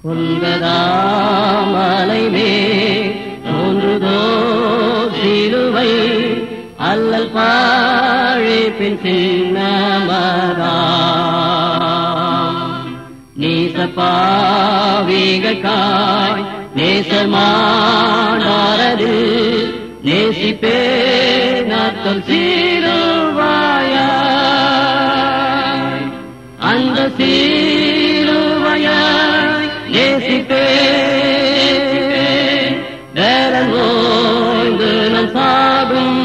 கொல்கதாமலை மேல் தோன்றுதோ சிலுவை அல்லல் பாழிப்பின் சின்னமதாம் நீசப்பாவிகாய் நேசமானாரது நேசிப்பே நாத்தம் சீருவாயாய் அந்த சீருவாயாய் நேசிப்பே வேலன் ஓய்ந்து நம் சாகும்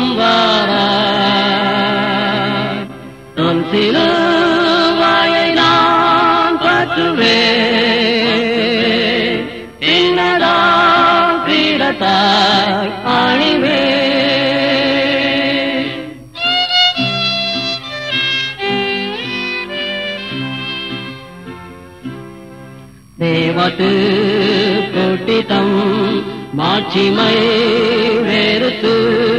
வாராய் நம் சிலுவாயை நான் பற்றுவேன் பின்னதான் பீடத்தாய் அணிவேன் தேவத்து கூட்டித்தம் மாட்சிமை வெறுத்து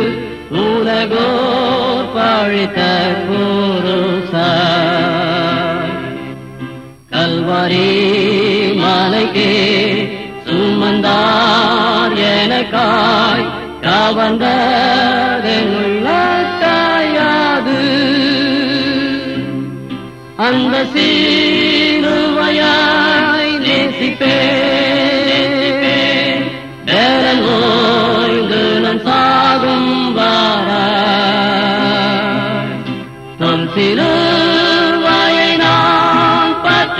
உலகோர் பழித்த குருச கல்வாரி மலைக்கே சுமந்தார் எனக்காய் கவர்ந்ததென்னுள்ள தாயாது அந்த சீருவையாய் நேசிப்பேன் வேலன் ஓய்ந்து நம் சாகும் வாராய் நம் சிலுவையை நான்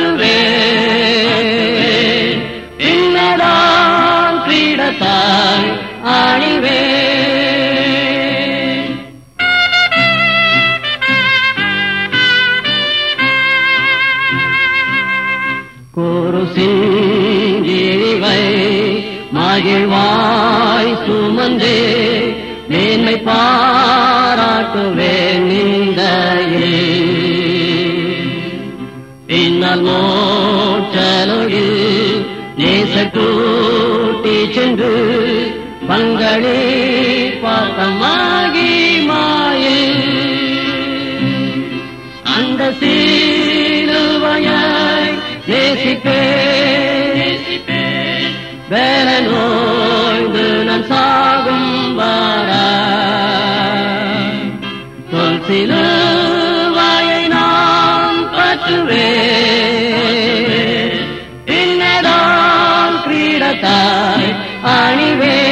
பற்றுவேன் பின்னதான் கிரீடத்தாய் அணிவேன் குருசிஞ்சிவை மகிழ்வாய் சுமந்தே மேன்மை பாராட்டுவேன் நிந்தையே பின்னால் மோச்சலொழில் நேச கூட்டி சென்று பங்களே பார்த்தமாகி மாயில் அந்த சீலுவையாய் நேசிப்பேன் வேற நோய்ந்து நான் சாகும் வாரா சொல் சிலுவையை நான் பற்றுவேன் பின்னதான் கிரீடத்தாய் அணிவே